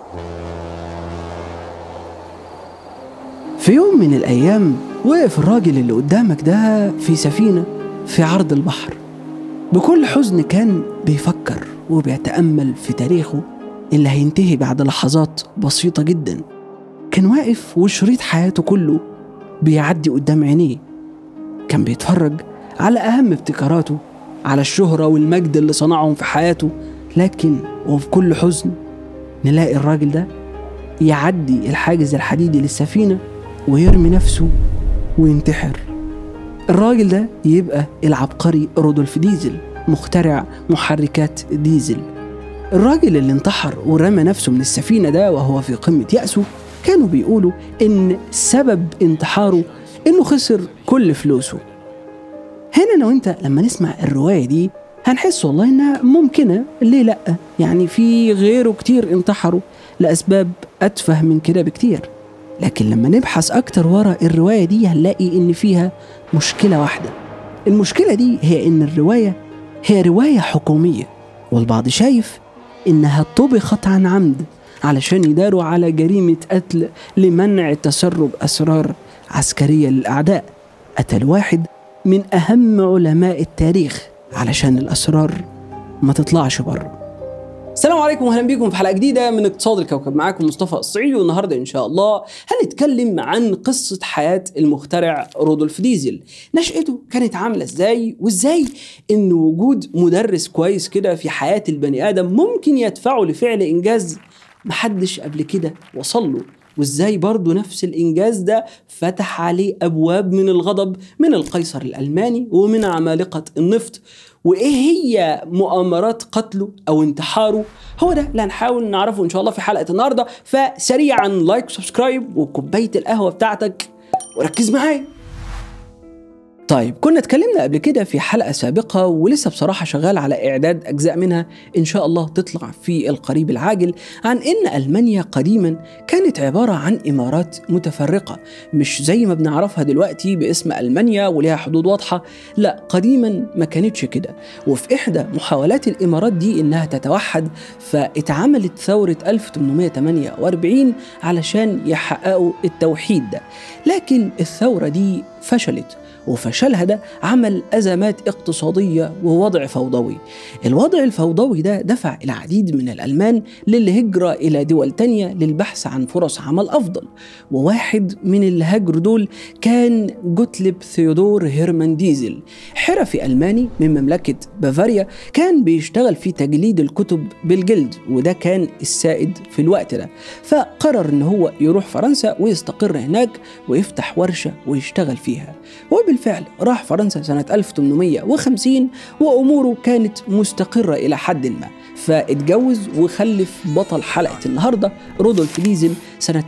في يوم من الأيام وقف الراجل اللي قدامك ده في سفينة في عرض البحر بكل حزن كان بيفكر وبيتأمل في تاريخه اللي هينتهي بعد لحظات بسيطة جدا كان واقف وشريط حياته كله بيعدي قدام عينيه كان بيتفرج على أهم ابتكاراته على الشهرة والمجد اللي صنعهم في حياته لكن وفي كل حزن نلاقي الراجل ده يعدي الحاجز الحديدي للسفينة ويرمي نفسه وينتحر الراجل ده يبقى العبقري رودولف ديزل مخترع محركات ديزل الراجل اللي انتحر ورمى نفسه من السفينة ده وهو في قمة يأسه كانوا بيقولوا إن سبب انتحاره إنه خسر كل فلوسه هنا أنا وأنت لما نسمع الرواية دي هنحس والله إنها ممكنة ليه لأ يعني في غيره كتير انتحروا لأسباب أتفه من كده بكتير لكن لما نبحث أكتر ورا الرواية دي هنلاقي إن فيها مشكلة واحدة المشكلة دي هي إن الرواية هي رواية حكومية والبعض شايف إنها طبخت عن عمد علشان يداروا على جريمة قتل لمنع تسرب أسرار عسكرية للأعداء قتل واحد من أهم علماء التاريخ علشان الأسرار ما تطلعش بره السلام عليكم واهلا بيكم في حلقه جديده من اقتصاد الكوكب معاكم مصطفى الصعيدي والنهارده ان شاء الله هنتكلم عن قصه حياه المخترع رودولف ديزل نشأته كانت عامله ازاي وازاي ان وجود مدرس كويس كده في حياه البني ادم ممكن يدفعه لفعل انجاز محدش قبل كده وصل له وازاي برضه نفس الانجاز ده فتح عليه ابواب من الغضب من القيصر الالماني ومن عمالقه النفط وايه هي مؤامرات قتله او انتحاره هو ده اللي هنحاول نعرفه ان شاء الله في حلقه النهارده فسريعا لايك وسبسكرايب وكوبايه القهوه بتاعتك وركز معايا طيب كنا اتكلمنا قبل كده في حلقة سابقة ولسه بصراحة شغال على إعداد أجزاء منها إن شاء الله تطلع في القريب العاجل عن إن ألمانيا قديما كانت عبارة عن إمارات متفرقة مش زي ما بنعرفها دلوقتي باسم ألمانيا وليها حدود واضحة لا قديما ما كانتش كده وفي إحدى محاولات الإمارات دي إنها تتوحد فاتعملت ثورة 1848 علشان يحققوا التوحيد ده لكن الثورة دي فشلت وفشلها ده عمل أزمات اقتصادية ووضع فوضوي الوضع الفوضوي ده دفع العديد من الألمان للهجرة إلى دول تانية للبحث عن فرص عمل أفضل وواحد من اللي هاجروا دول كان جوتليب ثيودور هيرمان ديزل حرفي ألماني من مملكة بافاريا كان بيشتغل في تجليد الكتب بالجلد وده كان السائد في الوقت ده فقرر ان هو يروح فرنسا ويستقر هناك ويفتح ورشة ويشتغل فيها وبالفعل راح فرنسا سنة 1850 وأموره كانت مستقرة إلى حد ما فاتجوز وخلف بطل حلقة النهاردة رودولف ديزل سنة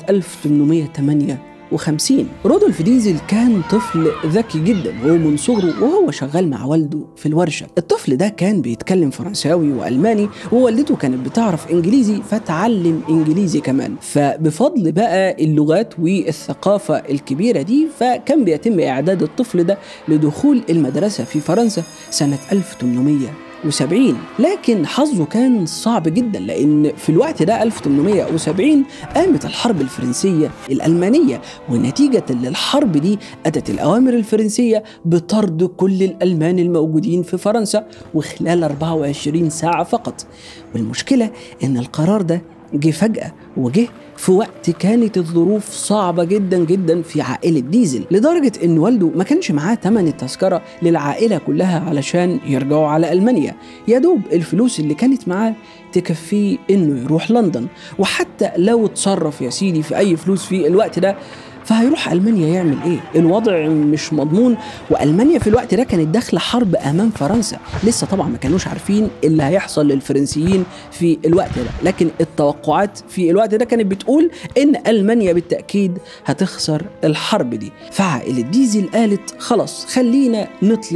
1858 رودولف ديزل كان طفل ذكي جدا ومن صغره وهو شغال مع والده في الورشة الطفل ده كان بيتكلم فرنساوي وألماني ووالدته كانت بتعرف إنجليزي فتعلم إنجليزي كمان فبفضل بقى اللغات والثقافة الكبيرة دي فكان بيتم إعداد الطفل ده لدخول المدرسة في فرنسا سنة 1800 و70 لكن حظه كان صعب جدا لان في الوقت ده 1870 قامت الحرب الفرنسيه الالمانيه ونتيجه للحرب دي اتت الاوامر الفرنسيه بطرد كل الالمان الموجودين في فرنسا وخلال 24 ساعه فقط والمشكله ان القرار ده جه فجاه وجه في وقت كانت الظروف صعبة جدا جدا في عائلة ديزل لدرجة ان والده ما كانش معاه تمن التذكرة للعائلة كلها علشان يرجعوا على ألمانيا يا دوب الفلوس اللي كانت معاه تكفيه انه يروح لندن وحتى لو اتصرف يا سيدي في اي فلوس في الوقت ده فهيروح المانيا يعمل ايه الوضع مش مضمون والمانيا في الوقت ده كانت داخله حرب امام فرنسا لسه طبعا ما كانوش عارفين اللي هيحصل للفرنسيين في الوقت ده لكن التوقعات في الوقت ده كانت بتقول ان المانيا بالتاكيد هتخسر الحرب دي فعائله ديزل قالت خلاص خلينا نطلع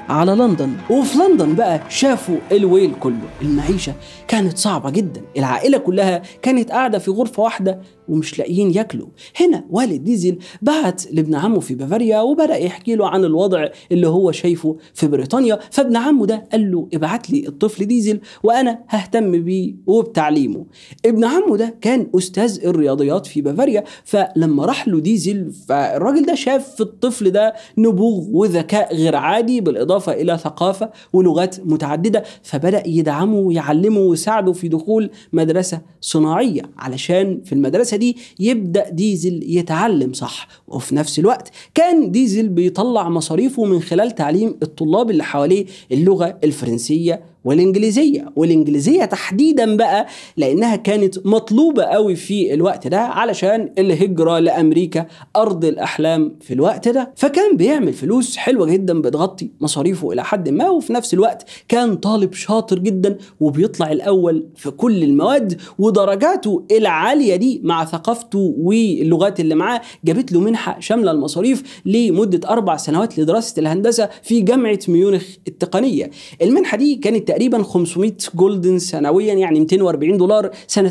على لندن وفي لندن بقى شافوا الويل كله المعيشة كانت صعبة جدا العائلة كلها كانت قاعدة في غرفة واحدة ومش لاقيين ياكلوا هنا والد ديزل بعت لابن عمه في بافاريا وبدا يحكي له عن الوضع اللي هو شايفه في بريطانيا فابن عمه ده قال له ابعت لي الطفل ديزل وانا ههتم بيه وبتعليمه ابن عمه ده كان استاذ الرياضيات في بافاريا فلما راح له ديزل فالراجل ده شاف في الطفل ده نبوغ وذكاء غير عادي بالاضافه الى ثقافه ولغات متعدده فبدا يدعمه ويعلمه ويساعده في دخول مدرسه صناعيه علشان في المدرسه دي يبدا ديزل يتعلم صح وفي نفس الوقت كان ديزل بيطلع مصاريفه من خلال تعليم الطلاب اللي حواليه اللغه الفرنسيه والانجليزيه والانجليزيه تحديدا بقى لانها كانت مطلوبه قوي في الوقت ده علشان الهجره لامريكا ارض الاحلام في الوقت ده فكان بيعمل فلوس حلوه جدا بتغطي مصاريفه الى حد ما وفي نفس الوقت كان طالب شاطر جدا وبيطلع الاول في كل المواد ودرجاته العاليه دي مع ثقافته واللغات اللي معاه جابت له منحه شامله المصاريف لمده اربع سنوات لدراسه الهندسه في جامعه ميونخ التقنيه المنحه دي كانت تقريبا 500 جولدن سنويا يعني 240 دولار سنة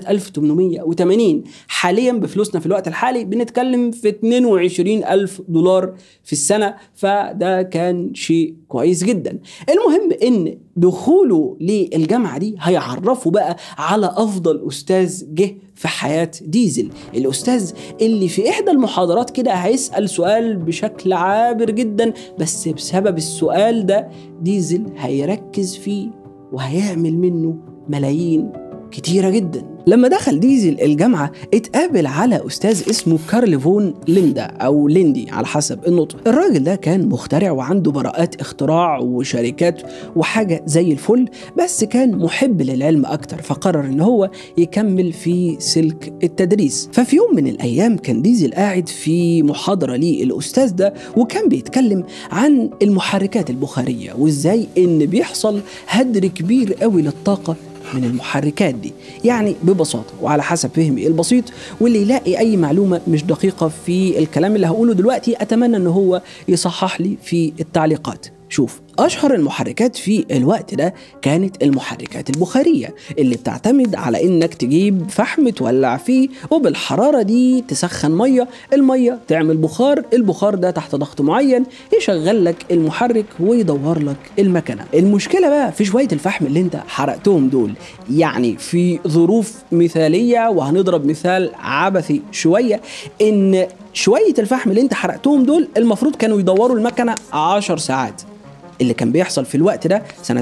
1880 حاليا بفلوسنا في الوقت الحالي بنتكلم في 22 ألف دولار في السنة فده كان شيء كويس جدا المهم ان دخوله للجامعة دي هيعرفه بقى على أفضل أستاذ جه في حياة ديزل الأستاذ اللي في إحدى المحاضرات كده هيسأل سؤال بشكل عابر جدا بس بسبب السؤال ده ديزل هيركز فيه وهيعمل منه ملايين كتيرة جدا لما دخل ديزل الجامعة اتقابل على أستاذ اسمه كارل فون ليندا أو ليندي على حسب النطق الراجل ده كان مخترع وعنده براءات اختراع وشركات وحاجة زي الفل بس كان محب للعلم أكتر فقرر إن هو يكمل في سلك التدريس ففي يوم من الأيام كان ديزل قاعد في محاضرة للأستاذ ده وكان بيتكلم عن المحركات البخارية وإزاي إن بيحصل هدر كبير قوي للطاقة من المحركات دي يعني ببساطة وعلى حسب فهمي البسيط واللي يلاقي أي معلومة مش دقيقة في الكلام اللي هقوله دلوقتي أتمنى أن هو يصحح لي في التعليقات شوف أشهر المحركات في الوقت ده كانت المحركات البخارية اللي بتعتمد على إنك تجيب فحم تولع فيه وبالحرارة دي تسخن مية المية تعمل بخار البخار ده تحت ضغط معين يشغل لك المحرك ويدور لك المكنة المشكلة بقى في شوية الفحم اللي انت حرقتهم دول يعني في ظروف مثالية وهنضرب مثال عبثي شوية إن شوية الفحم اللي انت حرقتهم دول المفروض كانوا يدوروا المكنة 10 ساعات اللي كان بيحصل في الوقت ده سنة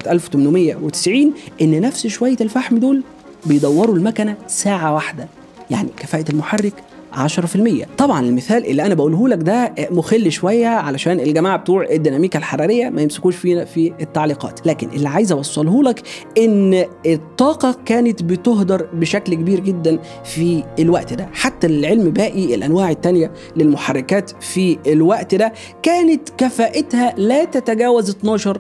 1890 إن نفس شوية الفحم دول بيدوروا المكنة ساعة واحدة يعني كفاءة المحرك 10% طبعا المثال اللي انا بقوله لك ده مخل شويه علشان الجماعه بتوع الديناميكا الحراريه ما يمسكوش فينا في التعليقات لكن اللي عايز اوصله لك ان الطاقه كانت بتهدر بشكل كبير جدا في الوقت ده حتى العلم باقي الانواع التانية للمحركات في الوقت ده كانت كفاءتها لا تتجاوز 12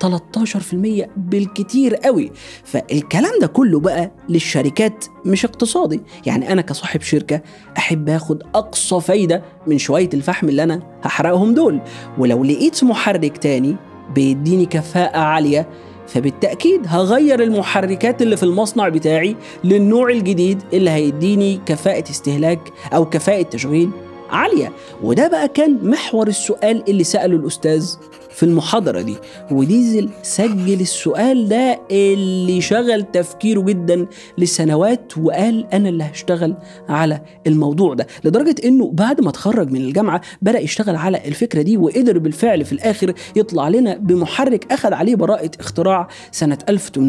13% بالكتير قوي فالكلام ده كله بقى للشركات مش اقتصادي يعني انا كصاحب شركه احب اخد اقصى فايده من شويه الفحم اللي انا هحرقهم دول ولو لقيت محرك تاني بيديني كفاءه عاليه فبالتأكيد هغير المحركات اللي في المصنع بتاعي للنوع الجديد اللي هيديني كفاءة استهلاك أو كفاءة تشغيل عالية وده بقى كان محور السؤال اللي سأله الأستاذ في المحاضرة دي وديزل سجل السؤال ده اللي شغل تفكيره جدا لسنوات وقال أنا اللي هشتغل على الموضوع ده لدرجة أنه بعد ما اتخرج من الجامعة بدأ يشتغل على الفكرة دي وقدر بالفعل في الآخر يطلع لنا بمحرك أخذ عليه براءة اختراع سنة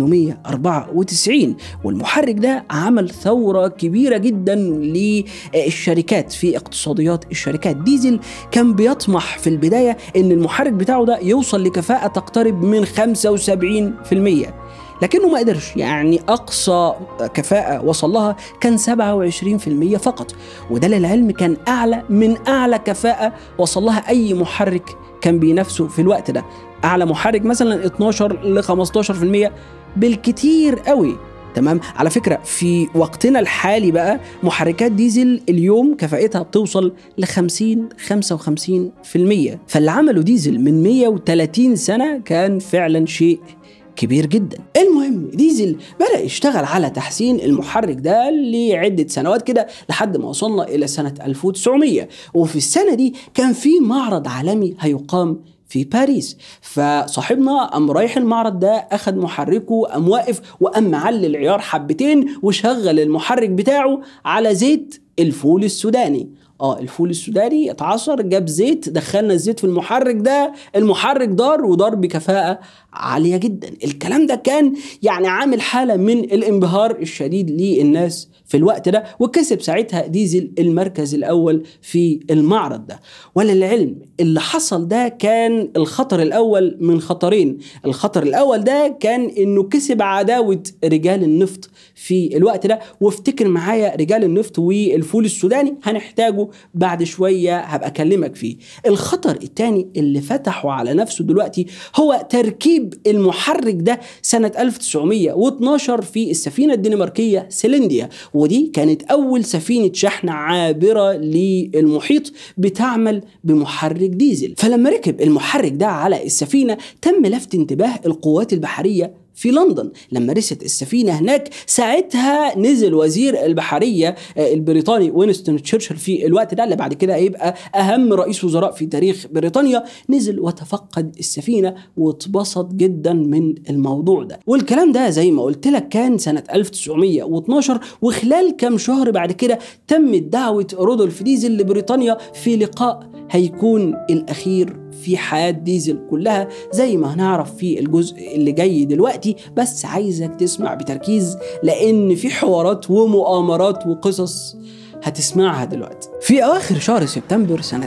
1894 والمحرك ده عمل ثورة كبيرة جدا للشركات في اقتصاديات الشركات ديزل كان بيطمح في البداية أن المحرك بتاعه ده يوصل لكفاءة تقترب من 75% لكنه ما قدرش يعني أقصى كفاءة وصل لها كان 27% فقط وده للعلم كان أعلى من أعلى كفاءة وصل لها أي محرك كان بينافسه في الوقت ده أعلى محرك مثلا 12 ل 15% بالكتير قوي تمام على فكرة في وقتنا الحالي بقى محركات ديزل اليوم كفاءتها بتوصل ل 50 55% فاللي عمله ديزل من 130 سنة كان فعلا شيء كبير جدا المهم ديزل بدأ يشتغل على تحسين المحرك ده لعدة سنوات كده لحد ما وصلنا إلى سنة 1900 وفي السنة دي كان في معرض عالمي هيقام في باريس فصاحبنا قام رايح المعرض ده اخد محركه قام واقف وقام معلي العيار حبتين وشغل المحرك بتاعه على زيت الفول السوداني اه الفول السوداني اتعصر جاب زيت دخلنا الزيت في المحرك ده المحرك دار ودار بكفاءة عالية جدا الكلام ده كان يعني عامل حالة من الانبهار الشديد للناس في الوقت ده وكسب ساعتها ديزل المركز الأول في المعرض ده وللعلم اللي حصل ده كان الخطر الأول من خطرين الخطر الأول ده كان إنه كسب عداوة رجال النفط في الوقت ده وافتكر معايا رجال النفط والفول السوداني هنحتاجه بعد شوية هبقى أكلمك فيه الخطر الثاني اللي فتحه على نفسه دلوقتي هو تركيب المحرك ده سنة 1912 في السفينة الدنماركية سيلنديا ودي كانت أول سفينة شحن عابرة للمحيط بتعمل بمحرك ديزل فلما ركب المحرك ده على السفينة تم لفت انتباه القوات البحرية في لندن لما رست السفينة هناك ساعتها نزل وزير البحرية البريطاني وينستون تشرشل في الوقت ده اللي بعد كده هيبقى أهم رئيس وزراء في تاريخ بريطانيا نزل وتفقد السفينة واتبسط جدا من الموضوع ده والكلام ده زي ما قلت لك كان سنة 1912 وخلال كام شهر بعد كده تمت دعوة رودولف ديزل لبريطانيا في لقاء هيكون الأخير في حياة ديزل كلها زي ما هنعرف في الجزء اللي جاي دلوقتي بس عايزك تسمع بتركيز لأن في حوارات ومؤامرات وقصص هتسمعها دلوقتي في أواخر شهر سبتمبر سنة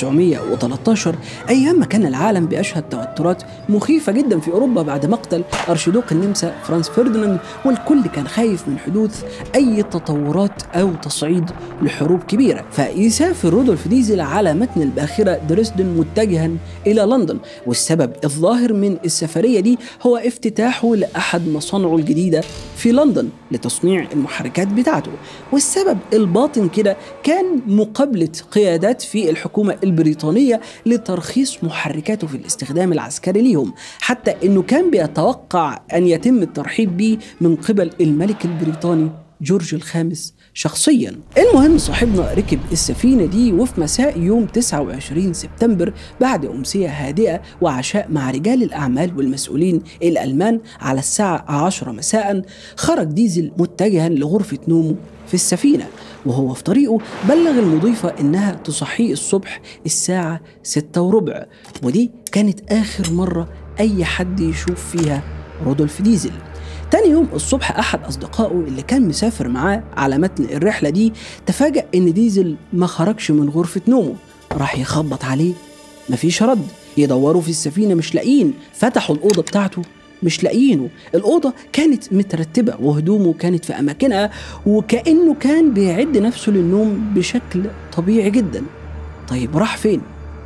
1913 أيام ما كان العالم بيشهد توترات مخيفة جدا في أوروبا بعد مقتل أرشيدوق النمسا فرانس فرديناند والكل كان خايف من حدوث أي تطورات أو تصعيد لحروب كبيرة فيسافر رودولف ديزل على متن الباخرة دريسدن متجها إلى لندن والسبب الظاهر من السفرية دي هو افتتاحه لأحد مصانعه الجديدة في لندن لتصنيع المحركات بتاعته والسبب الباطن كده كان مقابلة قيادات في الحكومة البريطانية لترخيص محركاته في الاستخدام العسكري ليهم حتى انه كان بيتوقع ان يتم الترحيب به من قبل الملك البريطاني جورج الخامس شخصيا المهم صاحبنا ركب السفينة دي وفي مساء يوم 29 سبتمبر بعد أمسية هادئة وعشاء مع رجال الأعمال والمسؤولين الألمان على الساعة 10 مساء خرج ديزل متجها لغرفة نومه في السفينة وهو في طريقه بلغ المضيفة إنها تصحيه الصبح الساعة ستة وربع ودي كانت آخر مرة أي حد يشوف فيها رودولف ديزل تاني يوم الصبح أحد أصدقائه اللي كان مسافر معاه على متن الرحلة دي تفاجأ إن ديزل ما خرجش من غرفة نومه راح يخبط عليه مفيش رد يدوروا في السفينة مش لاقيين فتحوا الأوضة بتاعته مش لاقيينه الأوضة كانت مترتبة وهدومه كانت في أماكنها وكأنه كان بيعد نفسه للنوم بشكل طبيعي جدا طيب راح فين؟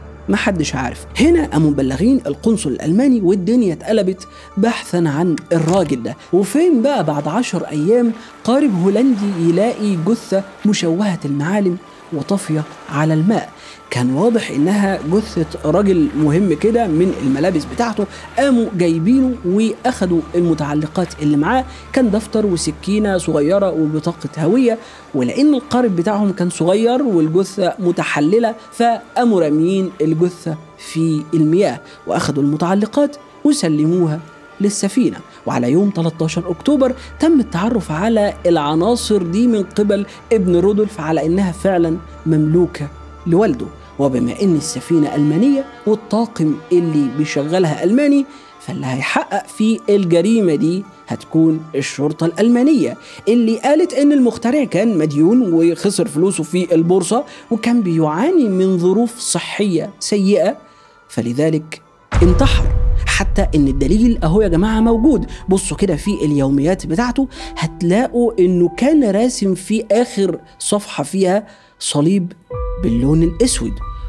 محدش عارف هنا قاموا مبلغين القنصل الألماني والدنيا اتقلبت بحثا عن الراجل ده وفين بقى بعد عشر أيام قارب هولندي يلاقي جثة مشوهة المعالم وطافية على الماء كان واضح انها جثة راجل مهم كده من الملابس بتاعته قاموا جايبينه واخدوا المتعلقات اللي معاه كان دفتر وسكينة صغيرة وبطاقة هوية ولان القارب بتاعهم كان صغير والجثة متحللة فقاموا راميين الجثة في المياه واخدوا المتعلقات وسلموها للسفينة وعلى يوم 13 أكتوبر تم التعرف على العناصر دي من قبل ابن رودولف على إنها فعلا مملوكة لوالده وبما ان السفينه المانيه والطاقم اللي بيشغلها الماني فاللي هيحقق في الجريمه دي هتكون الشرطة الألمانية اللي قالت إن المخترع كان مديون وخسر فلوسه في البورصة وكان بيعاني من ظروف صحية سيئة فلذلك انتحر حتى ان الدليل اهو يا جماعه موجود بصوا كده في اليوميات بتاعته هتلاقوا انه كان راسم في اخر صفحه فيها صليب باللون الاسود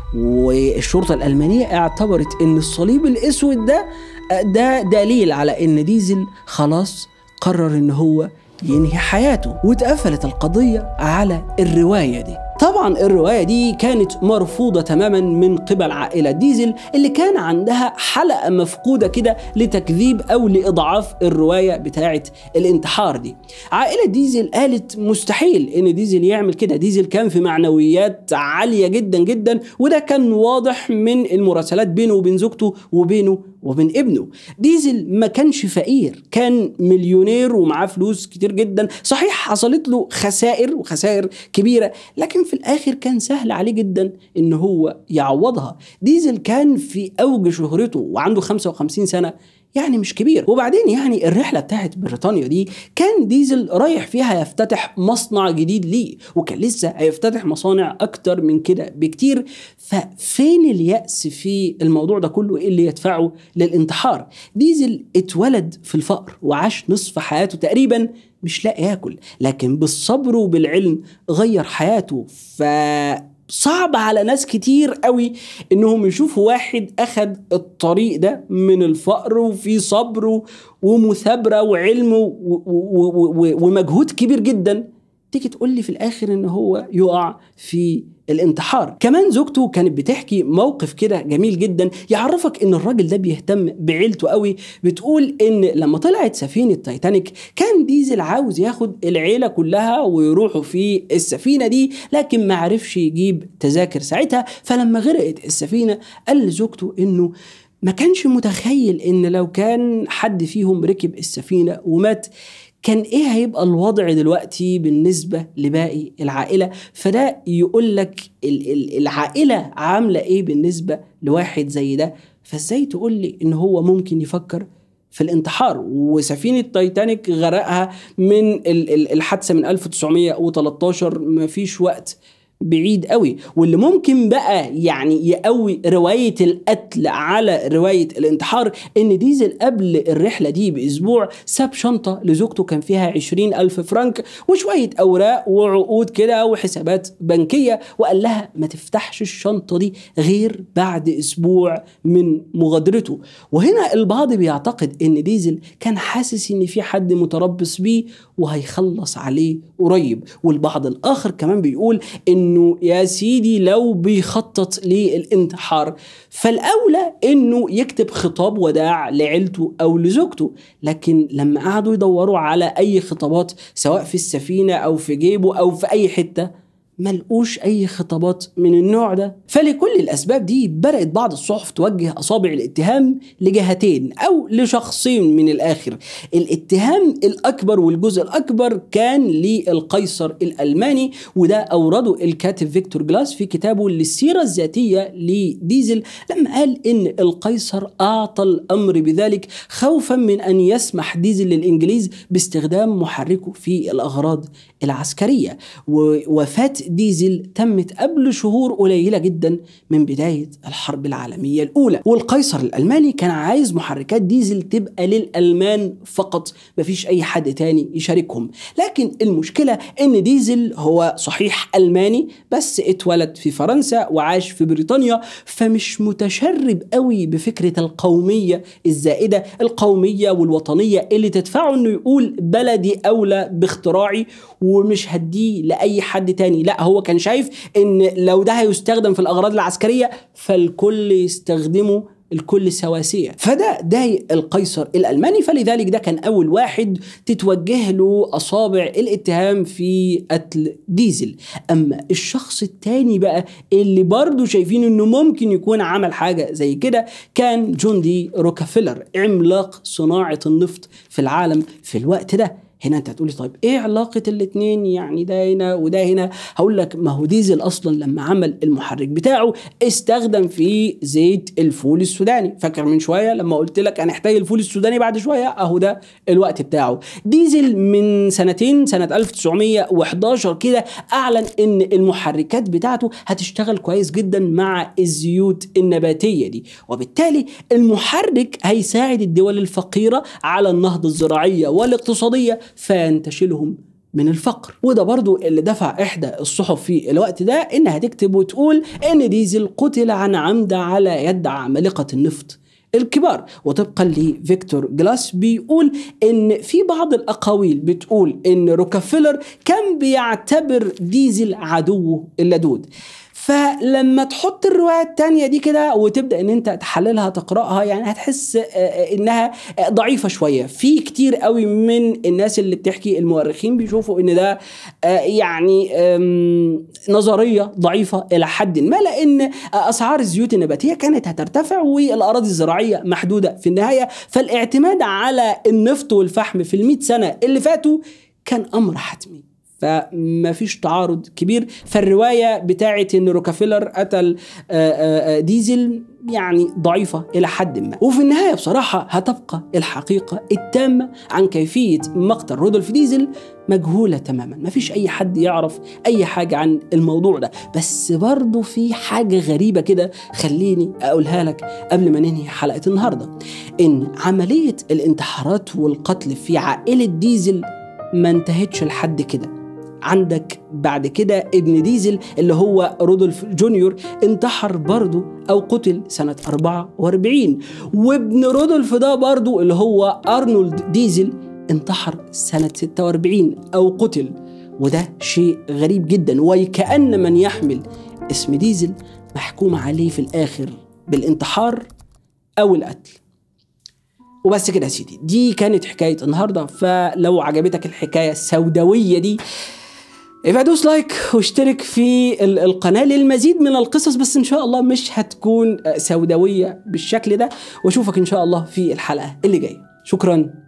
والشرطه الالمانيه اعتبرت ان الصليب الاسود ده ده دليل على ان ديزل خلاص قرر ان هو ينهي حياته واتقفلت القضية على الرواية دي طبعا الرواية دي كانت مرفوضة تماما من قبل عائلة ديزل اللي كان عندها حلقة مفقودة كده لتكذيب أو لإضعاف الرواية بتاعة الانتحار دي عائلة ديزل قالت مستحيل إن ديزل يعمل كده ديزل كان في معنويات عالية جدا جدا وده كان واضح من المراسلات بينه وبين زوجته وبينه وبين ابنه ديزل ما كانش فقير كان مليونير ومعاه فلوس كتير جدا صحيح حصلت له خسائر وخسائر كبيرة لكن في الآخر كان سهل عليه جدا إن هو يعوضها ديزل كان في أوج شهرته وعنده 55 سنة يعني مش كبير وبعدين يعني الرحله بتاعت بريطانيا دي كان ديزل رايح فيها يفتتح مصنع جديد ليه وكان لسه هيفتتح مصانع اكتر من كده بكتير ففين اليأس في الموضوع ده كله ايه اللي يدفعه للانتحار ديزل اتولد في الفقر وعاش نصف حياته تقريبا مش لاقي ياكل لكن بالصبر وبالعلم غير حياته ف صعب على ناس كتير قوي انهم يشوفوا واحد اخد الطريق ده من الفقر وفي صبر ومثابره وعلم ومجهود كبير جدا تيجي تقول لي في الاخر ان هو يقع في الانتحار كمان زوجته كانت بتحكي موقف كده جميل جدا يعرفك ان الراجل ده بيهتم بعيلته قوي بتقول ان لما طلعت سفينه تايتانيك كان ديزل عاوز ياخد العيله كلها ويروحوا في السفينه دي لكن ما عرفش يجيب تذاكر ساعتها فلما غرقت السفينه قال لزوجته انه ما كانش متخيل ان لو كان حد فيهم ركب السفينه ومات كان ايه هيبقى الوضع دلوقتي بالنسبه لباقي العائله فده يقول لك العائله عامله ايه بالنسبه لواحد زي ده فازاي تقول لي ان هو ممكن يفكر في الانتحار وسفينة تايتانيك غرقها من الحادثة من 1913 مفيش وقت بعيد قوي واللي ممكن بقى يعني يقوي رواية القتل على رواية الانتحار ان ديزل قبل الرحلة دي باسبوع ساب شنطة لزوجته كان فيها عشرين الف فرنك وشوية اوراق وعقود كده وحسابات بنكية وقال لها ما تفتحش الشنطة دي غير بعد اسبوع من مغادرته وهنا البعض بيعتقد ان ديزل كان حاسس ان في حد متربص بيه وهيخلص عليه قريب والبعض الاخر كمان بيقول انه يا سيدي لو بيخطط للانتحار فالاولى انه يكتب خطاب وداع لعيلته او لزوجته لكن لما قعدوا يدوروا على اي خطابات سواء في السفينه او في جيبه او في اي حته ملقوش اي خطابات من النوع ده فلكل الاسباب دي بدات بعض الصحف توجه اصابع الاتهام لجهتين او لشخصين من الاخر الاتهام الاكبر والجزء الاكبر كان للقيصر الالماني وده اورده الكاتب فيكتور جلاس في كتابه للسيره الذاتيه لديزل لما قال ان القيصر اعطى الامر بذلك خوفا من ان يسمح ديزل للانجليز باستخدام محركه في الاغراض العسكريه ووفاه ديزل تمت قبل شهور قليله جدا من بدايه الحرب العالميه الاولى والقيصر الالماني كان عايز محركات ديزل تبقى للالمان فقط مفيش اي حد تاني يشاركهم لكن المشكله ان ديزل هو صحيح الماني بس اتولد في فرنسا وعاش في بريطانيا فمش متشرب قوي بفكره القوميه الزائده القوميه والوطنيه اللي تدفعه انه يقول بلدي اولى باختراعي ومش هديه لاي حد تاني لا هو كان شايف ان لو ده هيستخدم في الاغراض العسكريه فالكل يستخدمه الكل سواسية فده ضايق القيصر الألماني فلذلك ده كان أول واحد تتوجه له أصابع الاتهام في قتل ديزل أما الشخص التاني بقى اللي برضه شايفين أنه ممكن يكون عمل حاجة زي كده كان جون دي روكافيلر عملاق صناعة النفط في العالم في الوقت ده هنا انت هتقولي طيب ايه علاقه الاثنين يعني ده هنا وده هنا هقول لك ما هو ديزل اصلا لما عمل المحرك بتاعه استخدم فيه زيت الفول السوداني فاكر من شويه لما قلت لك هنحتاج الفول السوداني بعد شويه اهو ده الوقت بتاعه ديزل من سنتين سنه 1911 كده اعلن ان المحركات بتاعته هتشتغل كويس جدا مع الزيوت النباتيه دي وبالتالي المحرك هيساعد الدول الفقيره على النهضه الزراعيه والاقتصاديه فينتشلهم من الفقر وده برضو اللي دفع إحدى الصحف في الوقت ده إنها تكتب وتقول إن ديزل قتل عن عمد على يد عمالقة النفط الكبار وطبقا لفيكتور جلاس بيقول ان في بعض الاقاويل بتقول ان روكافيلر كان بيعتبر ديزل عدوه اللدود فلما تحط الرواية التانية دي كده وتبدأ ان انت تحللها تقرأها يعني هتحس انها ضعيفة شوية في كتير قوي من الناس اللي بتحكي المؤرخين بيشوفوا ان ده يعني نظرية ضعيفة الى حد ما لان اسعار الزيوت النباتية كانت هترتفع والاراضي الزراعية محدودة في النهاية فالاعتماد على النفط والفحم في المئة سنة اللي فاتوا كان امر حتمي فما فيش تعارض كبير فالرواية بتاعت ان روكافيلر قتل ديزل يعني ضعيفة إلى حد ما وفي النهاية بصراحة هتبقى الحقيقة التامة عن كيفية مقتل رودولف ديزل مجهولة تماما ما فيش أي حد يعرف أي حاجة عن الموضوع ده بس برضه في حاجة غريبة كده خليني أقولها لك قبل ما ننهي حلقة النهاردة إن عملية الانتحارات والقتل في عائلة ديزل ما انتهتش لحد كده عندك بعد كده ابن ديزل اللي هو رودولف جونيور انتحر برضه او قتل سنة 44 وابن رودولف ده برضه اللي هو ارنولد ديزل انتحر سنة 46 او قتل وده شيء غريب جدا وكأن من يحمل اسم ديزل محكوم عليه في الاخر بالانتحار او القتل وبس كده يا سيدي دي كانت حكاية النهاردة فلو عجبتك الحكاية السوداوية دي يبقى دوس لايك واشترك في القناة للمزيد من القصص بس إن شاء الله مش هتكون سوداوية بالشكل ده وأشوفك إن شاء الله في الحلقة اللي جاية شكراً